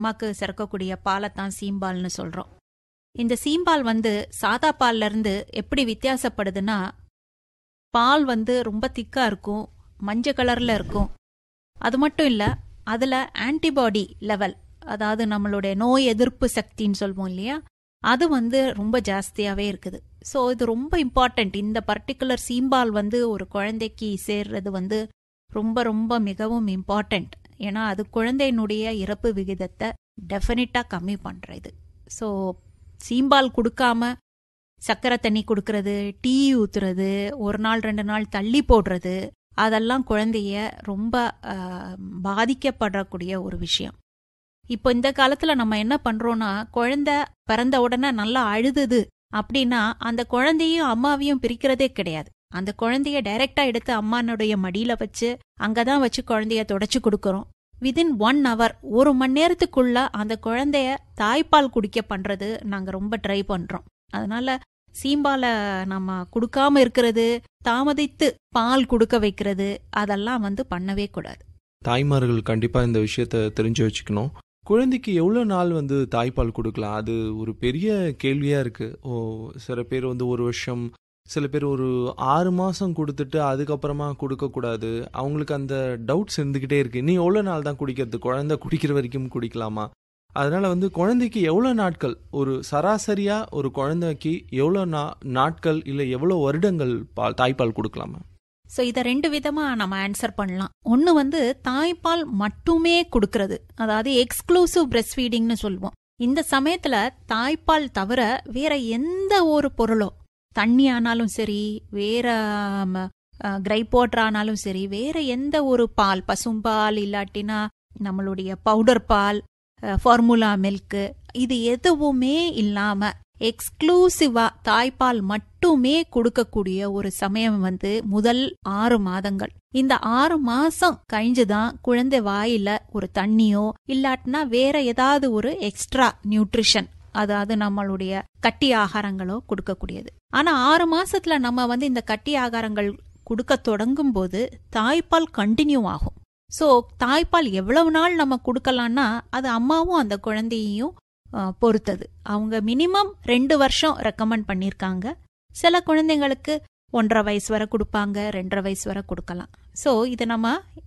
அம்மாக்கு சிறக்கக்கூடிய பாலைத்தான் சீம்பால்னு சொல்றோம் இந்த சீம்பால் வந்து சாதா பால்ல இருந்து எப்படி வித்தியாசப்படுதுன்னா பால் வந்து ரொம்ப திக்கா இருக்கும் மஞ்சள் கலர்ல இருக்கும் அது மட்டும் இல்ல அதுல ஆன்டிபாடி லெவல் அதாவது நம்மளுடைய நோய் எதிர்ப்பு சக்தின்னு சொல்வோம் இல்லையா அது வந்து ரொம்ப ஜாஸ்தியாவே இருக்குது ஸோ இது ரொம்ப இம்பார்ட்டண்ட் இந்த பர்டிகுலர் சீம்பால் வந்து ஒரு குழந்தைக்கு சேர்றது வந்து ரொம்ப ரொம்ப மிகவும் இம்பார்ட்டண்ட் ஏன்னா அது குழந்தையினுடைய இறப்பு விகிதத்தை டெஃபினட்டா கம்மி பண்றது ஸோ சீம்பால் கொடுக்காம சக்கரை தண்ணி கொடுக்கறது டீ ஊத்துறது ஒரு நாள் ரெண்டு நாள் தள்ளி போடுறது அதெல்லாம் குழந்தைய ரொம்ப ஆஹ், பாதிக்கப்படக்கூடிய ஒரு விஷயம் இப்போ இந்த காலத்துல நம்ம என்ன பண்றோம்னா குழந்தை பிறந்த உடனே நல்லா அழுதுது அப்படின்னா அந்த குழந்தையும் அம்மாவையும் பிரிக்கிறதே கிடையாது அந்த குழந்தைய டைரக்டா எடுத்து அம்மானுடைய மடியில வச்சு அங்கதான் வச்சு குழந்தைய தொடச்சு கொடுக்கறோம் விதின் ஒன் ஹவர் ஒரு மணி நேரத்துக்குள்ள அந்த குழந்தைய தாய்ப்பால் குடிக்க பண்றது நாங்க ரொம்ப ட்ரை பண்றோம் அதனால சீம்பால நம்ம கொடுக்காம இருக்கிறது தாமதித்து பால் கொடுக்க வைக்கிறது அதெல்லாம் வந்து பண்ணவே கூடாது தாய்மார்கள் கண்டிப்பாக இந்த விஷயத்த தெரிஞ்சு வச்சுக்கணும் குழந்தைக்கு எவ்வளோ நாள் வந்து தாய்ப்பால் கொடுக்கலாம் அது ஒரு பெரிய கேள்வியாக இருக்குது ஓ சில பேர் வந்து ஒரு வருஷம் சில பேர் ஒரு ஆறு மாதம் கொடுத்துட்டு அதுக்கப்புறமா கொடுக்கக்கூடாது அவங்களுக்கு அந்த டவுட்ஸ் இருந்துக்கிட்டே இருக்குது நீ எவ்வளோ நாள் தான் குடிக்கிறது குழந்தை குடிக்கிற வரைக்கும் குடிக்கலாமா அதனால வந்து குழந்தைக்கு எவ்வளோ நாட்கள் ஒரு சராசரியாக ஒரு குழந்தைக்கு எவ்வளோ நா நாட்கள் இல்லை எவ்வளோ வருடங்கள் பால் தாய்ப்பால் கொடுக்கலாமா ஸோ இதை ரெண்டு விதமா நம்ம ஆன்சர் பண்ணலாம் ஒன்று வந்து தாய்ப்பால் மட்டுமே கொடுக்கறது அதாவது எக்ஸ்க்ளூசிவ் பிரஸ்ட் ஃபீடிங்னு சொல்லுவோம் இந்த சமயத்துல தாய்ப்பால் தவிர வேற எந்த ஒரு பொருளோ தண்ணி ஆனாலும் சரி வேற கிரைப் வாட்டர் ஆனாலும் சரி வேற எந்த ஒரு பால் பசும்பால் இல்லாட்டினா நம்மளுடைய பவுடர் பால் ஃபார்முலா மில்க்கு இது எதுவுமே இல்லாம எக்ஸ்க்ளூசிவா தாய்ப்பால் மட்டுமே கொடுக்கக்கூடிய ஒரு சமயம் வந்து முதல் ஆறு மாதங்கள் இந்த ஆறு மாசம் கழிஞ்சுதான் குழந்தை வாயில ஒரு தண்ணியோ இல்லாட்டினா வேற ஏதாவது ஒரு எக்ஸ்ட்ரா நியூட்ரிஷன் அதாவது நம்மளுடைய கட்டி ஆகாரங்களோ கொடுக்கக்கூடியது ஆனா ஆறு மாசத்துல நம்ம வந்து இந்த கட்டி ஆகாரங்கள் கொடுக்க தொடங்கும் போது தாய்ப்பால் கண்டினியூ ஆகும் சோ தாய்ப்பால் எவ்வளவு நாள் நம்ம கொடுக்கலாம்னா அது அம்மாவும் அந்த குழந்தையையும் அஹ், பொறுத்தது அவங்க மினிமம் ரெண்டு வருஷம் ரெக்கமெண்ட் பண்ணியிருக்காங்க சில குழந்தைங்களுக்கு ஒன்றரை வயசு வரை கொடுப்பாங்க ரெண்டரை வயசு வரை கொடுக்கலாம் ஸோ இது நம்ம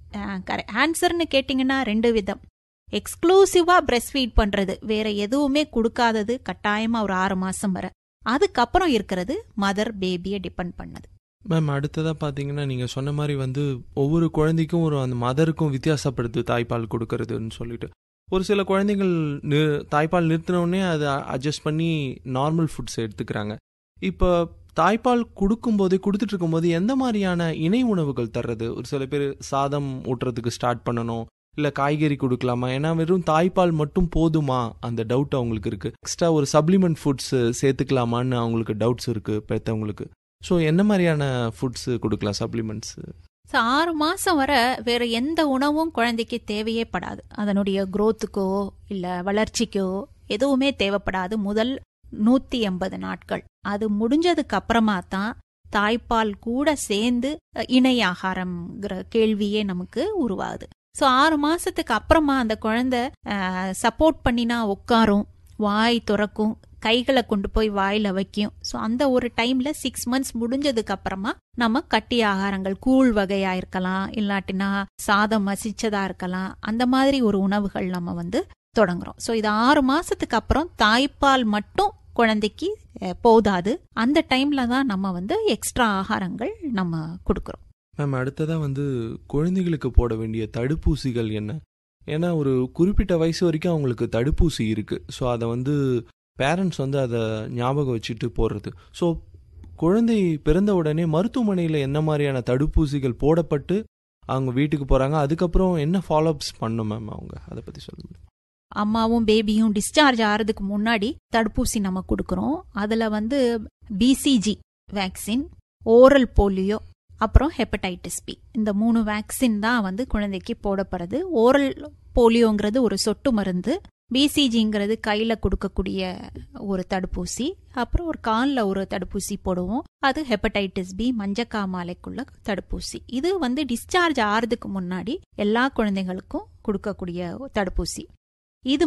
ஆன்சர்னு கேட்டிங்கன்னா ரெண்டு விதம் எக்ஸ்க்ளூசிவா பிரஸ்ட் ஃபீட் பண்றது வேற எதுவுமே கொடுக்காதது கட்டாயமா ஒரு ஆறு மாசம் வரை அதுக்கப்புறம் இருக்கிறது மதர் பேபியை டிபெண்ட் பண்ணது மேம் அடுத்ததாக பார்த்தீங்கன்னா நீங்கள் சொன்ன மாதிரி வந்து ஒவ்வொரு குழந்தைக்கும் ஒரு அந்த மதருக்கும் வித்தியாசப்படுது தாய்ப்பால் கொடுக்கறதுன்னு சொல்லிட்டு ஒரு சில குழந்தைகள் நி தாய்ப்பால் நிறுத்தின உடனே அதை அட்ஜஸ்ட் பண்ணி நார்மல் ஃபுட்ஸ் எடுத்துக்கிறாங்க இப்போ தாய்ப்பால் கொடுக்கும்போது கொடுத்துட்டு இருக்கும்போது எந்த மாதிரியான இணை உணவுகள் தர்றது ஒரு சில பேர் சாதம் ஊட்டுறதுக்கு ஸ்டார்ட் பண்ணணும் இல்லை காய்கறி கொடுக்கலாமா ஏன்னா வெறும் தாய்ப்பால் மட்டும் போதுமா அந்த டவுட் அவங்களுக்கு இருக்கு எக்ஸ்ட்ரா ஒரு சப்ளிமெண்ட் ஃபுட்ஸ் சேர்த்துக்கலாமான்னு அவங்களுக்கு டவுட்ஸ் இருக்கு பெற்றவங்களுக்கு ஸோ என்ன மாதிரியான ஃபுட்ஸ் கொடுக்கலாம் சப்ளிமெண்ட்ஸ் ஸோ ஆறு மாசம் வரை வேற எந்த உணவும் குழந்தைக்கு தேவையே படாது அதனுடைய growth-க்கோ இல்ல வளர்ச்சிக்கோ எதுவுமே தேவைப்படாது முதல் நூத்தி எண்பது நாட்கள் அது முடிஞ்சதுக்கு அப்புறமா தான் தாய்ப்பால் கூட சேர்ந்து அஹ், இணை ஆகாரம்ங்கிற கேள்வியே நமக்கு உருவாகுது ஸோ ஆறு மாசத்துக்கு அப்புறமா அந்த குழந்தை சப்போர்ட் பண்ணினா உட்காரும் வாய் துறக்கும் கைகளை கொண்டு போய் வாயில வைக்கும் ஸோ அந்த ஒரு டைம்ல சிக்ஸ் மந்த்ஸ் முடிஞ்சதுக்கு அப்புறமா நம்ம கட்டி ஆகாரங்கள் கூழ் வகையா இருக்கலாம் இல்லாட்டினா சாதம் மசிச்சதா இருக்கலாம் அந்த மாதிரி ஒரு உணவுகள் நம்ம வந்து தொடங்குறோம் ஸோ இது ஆறு மாசத்துக்கு அப்புறம் தாய்ப்பால் மட்டும் குழந்தைக்கு அஹ், போதாது அந்த டைம்ல தான் நம்ம வந்து எக்ஸ்ட்ரா ஆகாரங்கள் நம்ம கொடுக்குறோம் மேம் அடுத்ததாக வந்து குழந்தைகளுக்கு போட வேண்டிய தடுப்பூசிகள் என்ன ஏன்னா ஒரு குறிப்பிட்ட வயசு வரைக்கும் அவங்களுக்கு தடுப்பூசி இருக்கு ஸோ அதை வந்து பேரண்ட்ஸ் வந்து அதை ஞாபகம் வச்சுட்டு போடுறது ஸோ குழந்தை பிறந்த உடனே மருத்துவமனையில் என்ன மாதிரியான தடுப்பூசிகள் போடப்பட்டு அவங்க வீட்டுக்கு போகிறாங்க அதுக்கப்புறம் என்ன ஃபாலோஅப்ஸ் பண்ணும் மேம் அவங்க அதை பற்றி சொல்லுங்க அம்மாவும் பேபியும் டிஸ்சார்ஜ் ஆகிறதுக்கு முன்னாடி தடுப்பூசி நம்ம கொடுக்குறோம் அதுல வந்து பிசிஜி வேக்சின் ஓரல் போலியோ அப்புறம் ஹெப்படைட்டிஸ் பி இந்த மூணு வேக்சின் தான் வந்து குழந்தைக்கு போடப்படுறது ஓரல் போலியோங்கிறது ஒரு சொட்டு மருந்து பிசிஜிங்கிறது கையில கொடுக்கக்கூடிய ஒரு தடுப்பூசி அப்புறம் ஒரு காலில் ஒரு தடுப்பூசி போடுவோம் அது ஹெப்படைட்டிஸ் பி மஞ்சக்காமாலைக்குள்ள தடுப்பூசி இது வந்து டிஸ்சார்ஜ் ஆறதுக்கு முன்னாடி எல்லா குழந்தைகளுக்கும் கொடுக்கக்கூடிய தடுப்பூசி